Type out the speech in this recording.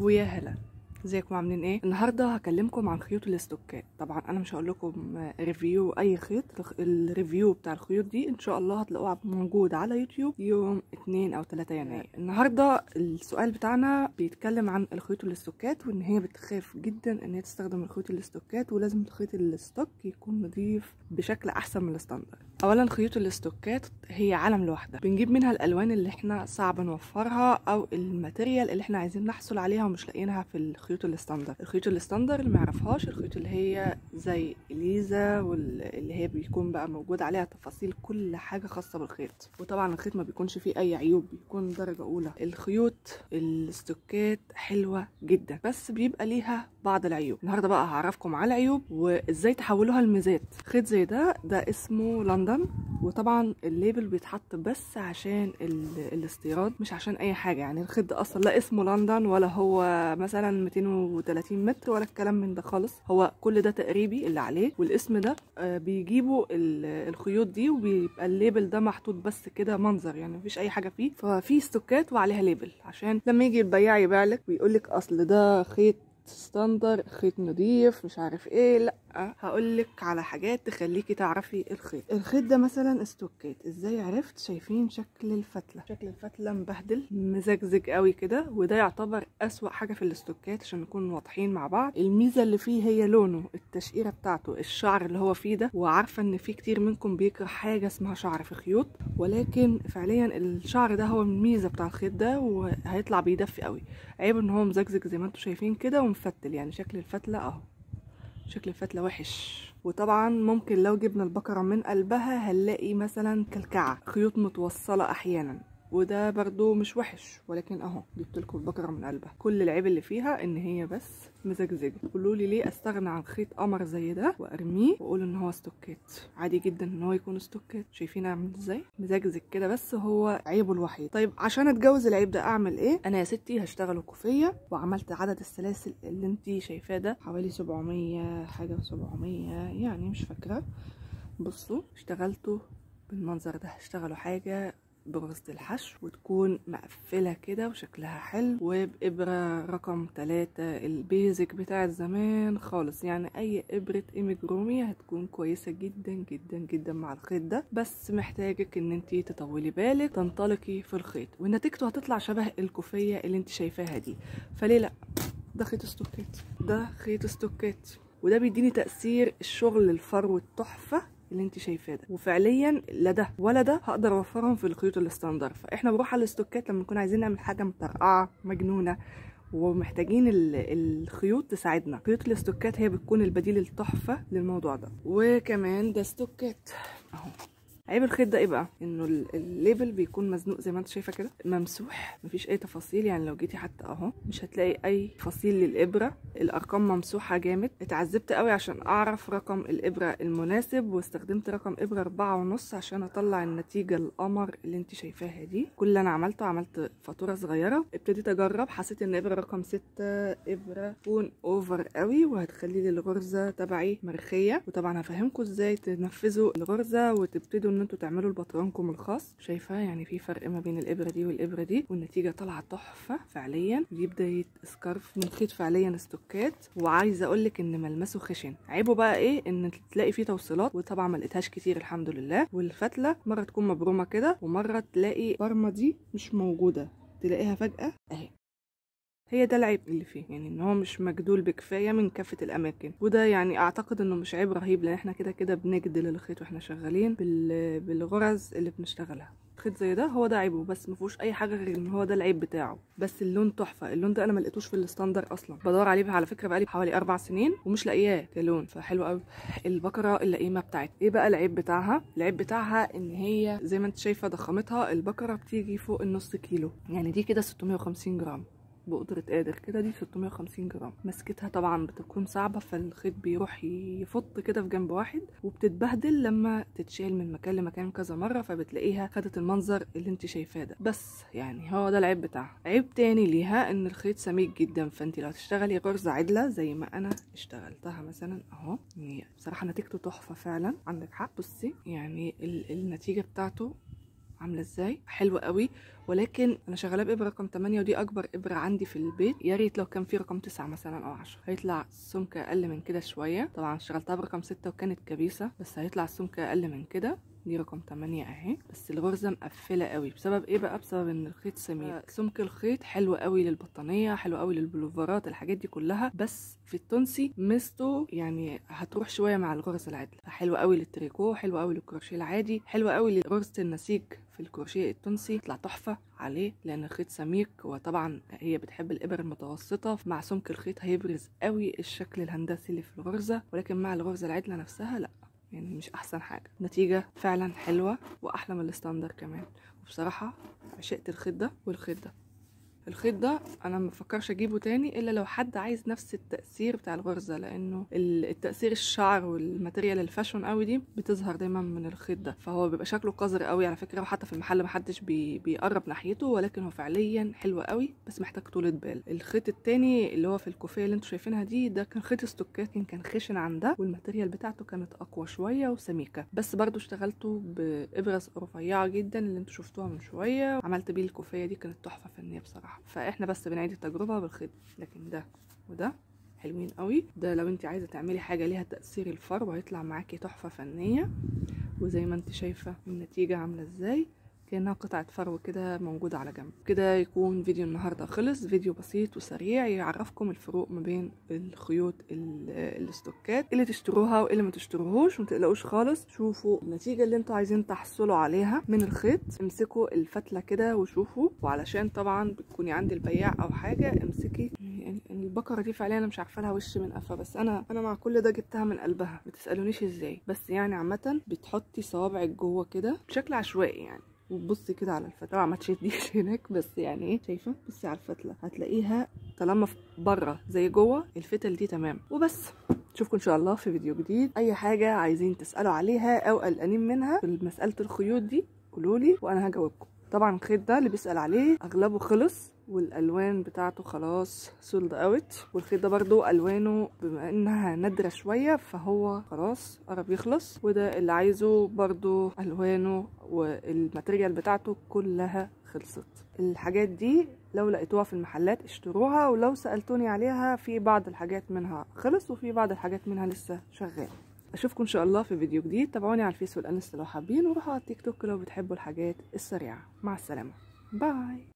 ويا هلا ازيكم عاملين ايه النهارده هكلمكم عن خيوط الاستوكات طبعا انا مش هقول لكم ريفيو اي خيط الريفيو بتاع الخيوط دي ان شاء الله هتلاقوها موجود على يوتيوب يوم 2 او 3 يناير النهارده السؤال بتاعنا بيتكلم عن الخيوط الاستوكات وان هي بتخاف جدا ان هي تستخدم الخيوط الاستوكات ولازم خيط الاستوك يكون نظيف بشكل احسن من الستاندر اولا خيوط الاستوكات هي عالم لوحدها بنجيب منها الالوان اللي احنا صعب نوفرها او الماتيريال اللي احنا عايزين نحصل عليها ومش لاقيينها في الخيوط الستاندر الخيوط الستاندر اللي ما يعرفهاش الخيوط اللي هي زي اليزا واللي هي بيكون بقى موجود عليها تفاصيل كل حاجه خاصه بالخيط وطبعا الخيط ما بيكونش فيه اي عيوب بيكون درجه اولى الخيوط الاستوكات حلوه جدا بس بيبقى ليها بعض العيوب النهارده بقى هعرفكم على العيوب وازاي تحولوها لميزات خيط زي ده ده اسمه لندن وطبعا الليبل بيتحط بس عشان الاستيراد مش عشان اي حاجه يعني الخيط ده اصلا لا اسمه لندن ولا هو مثلا 230 متر ولا الكلام من ده خالص هو كل ده تقريبي اللي عليه والاسم ده بيجيبوا الخيوط دي وبيبقى الليبل ده محطوط بس كده منظر يعني مفيش اي حاجه فيه ففي ستوكات وعليها ليبل عشان لما يجي البياع يبيع لك ويقول لك اصل ده خيط ستاندر خيط نضيف مش عارف ايه لا هقولك على حاجات تخليكي تعرفي الخيط الخيط ده مثلا استوكات ازاي عرفت شايفين شكل الفتله شكل الفتله مبهدل مزجزج قوي كده وده يعتبر اسوا حاجه في الاستوكات عشان نكون واضحين مع بعض الميزه اللي فيه هي لونه التشقيره بتاعته الشعر اللي هو فيه ده وعارفه ان في كتير منكم بيكره حاجه اسمها شعر في خيوط ولكن فعليا الشعر ده هو الميزه بتاع الخيط ده وهيطلع بيدفي قوي عيب ان هو مزجزج زي ما انتم شايفين كده ومفتل يعني شكل الفتله اهو شكل الفتلة وحش وطبعا ممكن لو جبنا البقرة من قلبها هنلاقي مثلا كلكعة خيوط متوصلة احيانا وده برضو مش وحش ولكن اهو جبت لكم البقره من قلبها كل العيب اللي فيها ان هي بس مزجزجه قولوا لي ليه استغنى عن خيط قمر زي ده وارميه واقول ان هو استوكات عادي جدا ان هو يكون استوكات شايفين اعمل ازاي مزجزج كده بس هو عيبه الوحيد طيب عشان اتجوز العيب ده اعمل ايه انا يا ستي هشتغل كوفيه وعملت عدد السلاسل اللي انت شايفاه ده حوالي 700 حاجه 700 يعني مش فاكره بصوا اشتغلته بالمنظر ده اشتغلوا حاجه بغرزة الحشو وتكون مقفلة كده وشكلها حلو وبإبرة رقم تلاتة البيزك بتاع زمان خالص يعني أي إبرة إيمج رومي هتكون كويسة جدا جدا جدا مع الخيط ده بس محتاجك إن انتي تطولي بالك تنطلقي في الخيط ونتيجته هتطلع شبه الكوفية اللي انتي شايفاها دي فليه لأ ده خيط استوكات ده خيط استوكات وده بيديني تأثير الشغل الفرو التحفة اللي انت شايفاه ده وفعليا لا ده ولا ده هقدر اوفرهم في الخيوط الستاندر فاحنا بنروح على الاستوكات لما نكون عايزين نعمل حاجه مطرقعه مجنونه ومحتاجين الخيوط تساعدنا خيوط الاستوكات هي بتكون البديل التحفه للموضوع ده وكمان ده استوكات اهو عيب الخيط ده ايه بقى انه الليبل بيكون مزنوق زي ما انت شايفه كده ممسوح مفيش اي تفاصيل يعني لو جيتي حتى اهو مش هتلاقي اي تفاصيل للابره الارقام ممسوحه جامد اتعذبت قوي عشان اعرف رقم الابره المناسب واستخدمت رقم ابره أربعة ونص عشان اطلع النتيجه القمر اللي انت شايفاها دي كل اللي انا عملته عملت فاتوره صغيره ابتديت اجرب حسيت ان ابره رقم ستة ابره تكون اوفر قوي وهتخلي لي الغرزه تبعي مرخيه وطبعا هفهمكم ازاي تنفذوا الغرزه وتبتدوا ان انتوا تعملوا البطرونكم الخاص شايفه يعني في فرق ما بين الابره دي والابره دي والنتيجه طالعه تحفه فعليا دي بدايه سكارف من خيط فعليا استوكات وعايزه اقول لك ان ملمسه خشن عيبه بقى ايه ان تلاقي فيه توصيلات وطبعا ما لقيتهاش كتير الحمد لله والفتله مره تكون مبرومه كده ومره تلاقي برمه دي مش موجوده تلاقيها فجاه اهي هي ده العيب اللي فيه يعني ان هو مش مجدول بكفايه من كافه الاماكن وده يعني اعتقد انه مش عيب رهيب لان احنا كده كده بنجدل الخيط واحنا شغالين بال... بالغرز اللي بنشتغلها خيط زي ده هو ده عيبه بس ما فيهوش اي حاجه غير ان هو ده العيب بتاعه بس اللون تحفه اللون ده انا ما لقيتوش في الستاندر اصلا بدور عليه على فكره بقالي حوالي اربع سنين ومش لاقياه كلون فحلو قوي البقره اللئيمه بتاعتها ايه بقى العيب بتاعها العيب بتاعها ان هي زي ما انت شايفه ضخامتها البقره بتيجي فوق النص كيلو يعني دي كده 650 جرام بقدرة قادر كده دي 650 جرام مسكتها طبعا بتكون صعبة فالخيط بيروح يفط كده في جنب واحد وبتتبهدل لما تتشال من مكان لمكان كذا مرة فبتلاقيها خدت المنظر اللي انت شايفاه ده بس يعني هو ده العيب بتاعها عيب تاني ليها ان الخيط سميك جدا فانت لو هتشتغلي غرزة عدلة زي ما انا اشتغلتها مثلا اهو بصراحة نتيجته تحفة فعلا عندك حق بصي يعني النتيجة بتاعته عامله ازاي حلوه قوي ولكن انا شغاله بابره رقم 8 ودي اكبر ابره عندي في البيت يا ريت لو كان في رقم 9 مثلا او 10 هيطلع السمك اقل من كده شويه طبعا اشتغلتها برقم 6 وكانت كبيسه بس هيطلع السمك اقل من كده دي رقم 8 اهي بس الغرزه مقفله قوي بسبب ايه بقى بسبب ان الخيط سميك سمك الخيط حلو قوي للبطانيه حلو قوي للبلوفرات الحاجات دي كلها بس في التونسي ميزته يعني هتروح شويه مع الغرزه العدله حلو قوي للتريكو حلو قوي للكروشيه العادي حلو قوي لغرزه النسيج في الكروشيه التونسي تطلع تحفه عليه لان الخيط سميك وطبعا هي بتحب الابر المتوسطه مع سمك الخيط هيبرز قوي الشكل الهندسي اللي في الغرزه ولكن مع الغرزه العدله نفسها لا يعني مش احسن حاجه نتيجه فعلا حلوه واحلى من الستاندر كمان وبصراحه عشقت الخيط ده والخيط ده الخيط ده انا ما بفكرش اجيبه تاني الا لو حد عايز نفس التاثير بتاع الغرزه لانه التاثير الشعر والماتيريال الفاشون قوي دي بتظهر دايما من الخيط ده فهو بيبقى شكله قذر قوي على فكره وحتى في المحل محدش بي بيقرب ناحيته ولكن هو فعليا حلو قوي بس محتاج طولة بال الخيط التاني اللي هو في الكوفيه اللي انتوا شايفينها دي ده كان خيط استوكات كان خشن عن ده والماتيريال بتاعته كانت اقوى شويه وسميكه بس برضو اشتغلته بابره رفيعه جدا اللي انتوا شفتوها من شويه عملت بيه الكوفيه دي كانت تحفه فنيه بصراحه فاحنا بس بنعيد التجربه بالخيط لكن ده وده حلوين قوي ده لو انت عايزه تعملي حاجه ليها تاثير الفرو هيطلع معاكي تحفه فنيه وزي ما انت شايفه النتيجه عامله ازاي كانها قطعه فرو كده موجوده على جنب كده يكون فيديو النهارده خلص فيديو بسيط وسريع يعرفكم الفروق ما بين الخيوط الاستوكات اللي تشتروها واللي ما تشتروهوش وما تقلقوش خالص شوفوا النتيجه اللي انتوا عايزين تحصلوا عليها من الخيط امسكوا الفتله كده وشوفوا وعلشان طبعا بتكوني عند البياع او حاجه امسكي يعني البقره دي فعليا انا مش عارفه لها وش من قفا بس انا انا مع كل ده جبتها من قلبها ما تسالونيش ازاي بس يعني عامه بتحطي صوابعك جوه كده بشكل عشوائي يعني وتبصي كده على الفتله طبعا ما تشديش هناك بس يعني ايه شايفه بصي على الفتله هتلاقيها طالما بره زي جوه الفتل دي تمام وبس اشوفكم ان شاء الله في فيديو جديد اي حاجه عايزين تسالوا عليها او قلقانين منها في مساله الخيوط دي قولولي وانا هجاوبكم طبعا الخيط ده اللي بيسال عليه اغلبه خلص والالوان بتاعته خلاص سولد اوت والخيط ده برضو الوانه بما انها نادره شويه فهو خلاص قرب يخلص وده اللي عايزه برضو الوانه والماتريال بتاعته كلها خلصت الحاجات دي لو لقيتوها في المحلات اشتروها ولو سالتوني عليها في بعض الحاجات منها خلص وفي بعض الحاجات منها لسه شغال اشوفكم ان شاء الله في فيديو جديد تابعوني على الفيس والانستا لو حابين وروحوا على التيك توك لو بتحبوا الحاجات السريعه مع السلامه باي